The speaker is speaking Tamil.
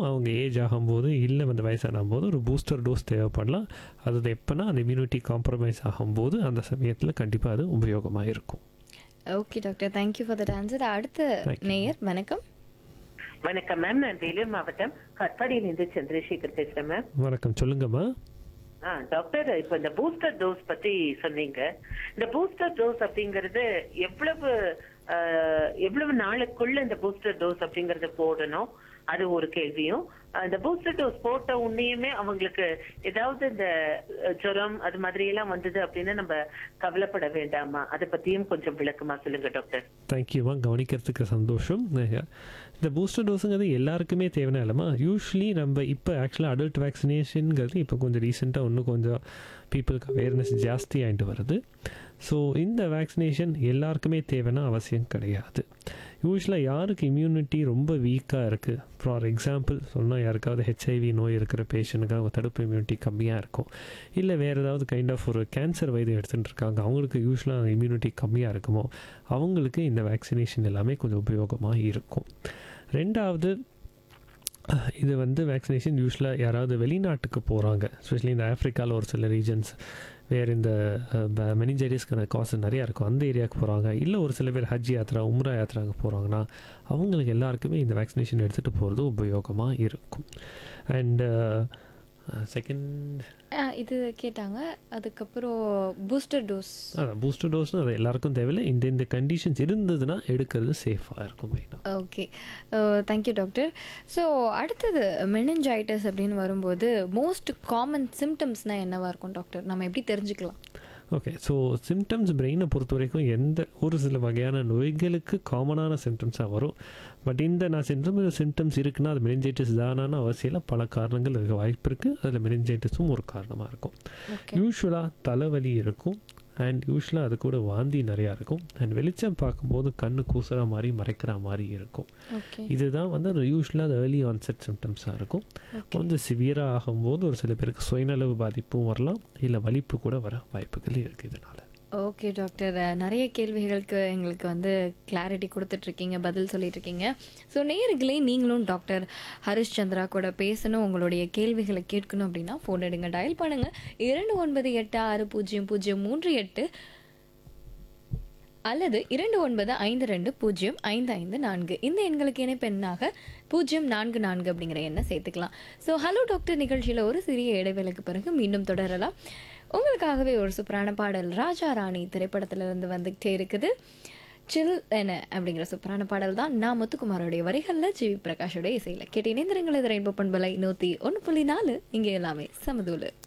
அவங்க ஏஜ் ஆகும்போது இல்லை வந்து வயசாகும் போது ஒரு பூஸ்டர் டோஸ் தேவைப்படலாம் அது எப்போனா அந்த இம்யூனிட்டி காம்ப்ரமைஸ் ஆகும்போது அந்த சமயத்தில் கண்டிப்பாக அது உபயோகமாக இருக்கும் okay doctor thank you for that answer அடுத்த Thank you. நேயர் வணக்கம் வணக்கம் மேம் நான் வேலூர் மாவட்டம் கட்பாடியிலிருந்து சந்திரசேகர் பேசுறேன் மேம் வணக்கம் சொல்லுங்கம்மா ஆ டாக்டர் இப்ப இந்த பூஸ்டர் டோஸ் பத்தி சொன்னீங்க இந்த பூஸ்டர் டோஸ் அப்படிங்கறது எவ்வளவு ஆ, எவ்வளவு நாளுக்குள்ள இந்த பூஸ்டர் டோஸ் அப்படிங்கறது போடணும் அது ஒரு கேள்வியும் ஆ, இந்த பூஸ்டர் டோஸ் போட்ட உடனேயுமே அவங்களுக்கு ஏதாவது இந்த அ, ஜுரம் அது மாதிரி எல்லாம் வந்தது அப்படின்னு நம்ம கவலைப்பட வேண்டாமா அதை பத்தியும் கொஞ்சம் விளக்கமா சொல்லுங்க டாக்டர் தேங்க்யூமா கவனிக்கிறதுக்கு சந்தோஷம் இந்த பூஸ்டர் டோஸுங்கிறது எல்லாருக்குமே தேவையான இல்லைம்மா யூஸ்வலி நம்ம இப்போ ஆக்சுவலாக அடல்ட் வேக்சினேஷனுங்கிறது இப்போ கொஞ்சம் ரீசெண்டாக இன்னும் கொஞ்சம் பீப்புளுக்கு அவேர்னஸ் ஜாஸ்தி ஆகிட்டு வருது ஸோ இந்த வேக்சினேஷன் எல்லாருக்குமே தேவைன்னா அவசியம் கிடையாது யூஸ்வலாக யாருக்கு இம்யூனிட்டி ரொம்ப வீக்காக இருக்குது ஃபார் எக்ஸாம்பிள் சொன்னால் யாருக்காவது ஹெச்ஐவி நோய் இருக்கிற பேஷண்ட்டுக்கு அவங்க தடுப்பு இம்யூனிட்டி கம்மியாக இருக்கும் இல்லை வேறு ஏதாவது கைண்ட் ஆஃப் ஒரு கேன்சர் வைத்தியம் எடுத்துகிட்டு இருக்காங்க அவங்களுக்கு யூஸ்வலாக இம்யூனிட்டி கம்மியாக இருக்குமோ அவங்களுக்கு இந்த வேக்சினேஷன் எல்லாமே கொஞ்சம் உபயோகமாக இருக்கும் ரெண்டாவது அஹ், இது வந்து வேக்சினேஷன் யூஸ்வலாக யாராவது வெளிநாட்டுக்கு போகிறாங்க எஸ்பெஷலி இந்த ஆஃப்ரிக்காவில் ஒரு சில ரீஜன்ஸ் வேறு இந்த மெனிஞ்சைட்டிஸ்க்கான காசு நிறையா இருக்கும் அந்த ஏரியாவுக்கு போகிறாங்க இல்லை ஒரு சில பேர் ஹஜ் யாத்ரா உம்ரா யாத்ராங்க போகிறாங்கன்னா அவங்களுக்கு எல்லாருக்குமே இந்த வேக்சினேஷன் எடுத்துகிட்டு போகிறது உபயோகமாக இருக்கும் அண்டு செகண்ட் இது கேட்டாங்க அதுக்கப்புறம் பூஸ்டர் டோஸ் அதான் பூஸ்டர் டோஸ்னு அது எல்லாருக்கும் தேவையில்லை இந்த இந்த கண்டிஷன்ஸ் இருந்ததுன்னா எடுக்கிறது சேஃபாக இருக்கும் மெயினாக ஓகே தேங்க்யூ டாக்டர் ஸோ அடுத்தது மெனஞ்சாய்டஸ் அப்படின்னு வரும்போது மோஸ்ட் காமன் சிம்டம்ஸ்னால் என்னவா இருக்கும் டாக்டர் நம்ம எப்படி தெரிஞ்சுக்கலாம் ஓகே ஸோ சிம்டம்ஸ் பிரெயினை பொறுத்த வரைக்கும் எந்த ஒரு சில வகையான நோய்களுக்கு காமனான சிம்டம்ஸாக வரும் பட் இந்த நான் சிம்டம் சிம்டம்ஸ் இருக்குன்னா அது மெனிஞ்சைட்டிஸ் தானான அவசியம் இல்லை பல காரணங்கள் இருக்க வாய்ப்பு இருக்குது அதில் மெனிஞ்சைட்டிஸும் ஒரு காரணமாக இருக்கும் ஓகே யூஸ்வலாக தலைவலி இருக்கும் அண்ட் யூஸ்வலாக அது கூட வாந்தி நிறையா இருக்கும் அண்ட் வெளிச்சம் பார்க்கும்போது கண்ணு கூசுகிற மாதிரி மறைக்கிற மாதிரி இருக்கும் ஓகே இதுதான் வந்து அந்த யூஸ்வலாக அந்த ஏர்லி ஆன்செட் சிம்டம்ஸாக இருக்கும் கொஞ்சம் சிவியராக ஆகும்போது ஒரு சில பேருக்கு சுயநலவு பாதிப்பும் வரலாம் இல்லை வலிப்பு கூட வர வாய்ப்புகள் இருக்குது இதனால் ஓகே டாக்டர் அஹ், நிறைய கேள்விகளுக்கு எங்களுக்கு வந்து கிளாரிட்டி கொடுத்துட்ருக்கீங்க பதில் சொல்லிட்டு இருக்கீங்க ஸோ நேயர்களே நீங்களும் டாக்டர் ஹரிஷ் சந்திரா கூட பேசணும் உங்களுடைய கேள்விகளை கேட்கணும் அப்படின்னா ஃபோன் எடுங்க டயல் பண்ணுங்க இரண்டு ஒன்பது எட்டு ஆறு பூஜ்ஜியம் பூஜ்ஜியம் மூன்று எட்டு அல்லது இரண்டு ஒன்பது ஐந்து ரெண்டு பூஜ்ஜியம் ஐந்து ஐந்து நான்கு இந்த எண்களுக்கு இணைப்பு எண்ணாக பூஜ்ஜியம் நான்கு நான்கு அப்படிங்கிற எண்ணை சேர்த்துக்கலாம் ஸோ ஹலோ டாக்டர் நிகழ்ச்சியில் ஒரு சிறிய இடைவேளைக்கு பிறகு மீண்டும் தொடரலாம் உங்களுக்காகவே ஒரு சூப்பரான பாடல் ராஜா ராணி திரைப்படத்திலிருந்து வந்துகிட்டே இருக்குது சில் என அப்படிங்கிற சூப்பரான பாடல் தான் நான் முத்துக்குமாரோடைய வரிகளில் ஜிவி பிரகாஷோட இசையில் கேட்டு இணைந்திருங்கள் இது ரெயின்போ பண்பலை நூற்றி ஒன்று புள்ளி நாலு இங்கே எல்லாமே சமதூலு